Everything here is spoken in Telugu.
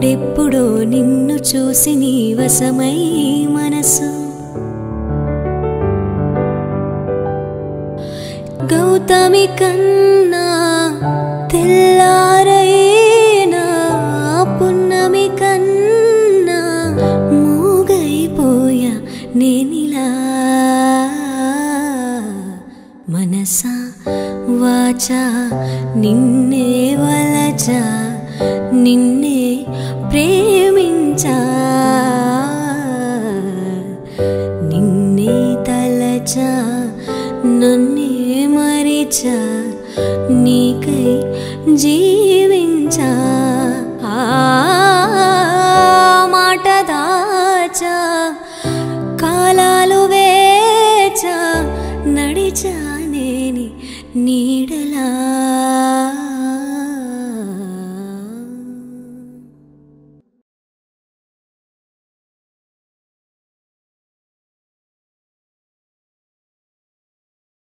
అప్పుడెప్పుడో నిన్ను చూసి నీ వశమై మనసు గౌతమి కన్నా తెల్లారైనా పున్నమి కన్నా మూగైపోయా నేనిలా మనసా వాచా నిన్నే వలచా నిన్నే ప్రేమించా నిన్నే తలచా నన్నే మరిచా నీకై జీవించా ఆ మాట దాచా కాలాలు వేచా నడిచా నేని నీడలా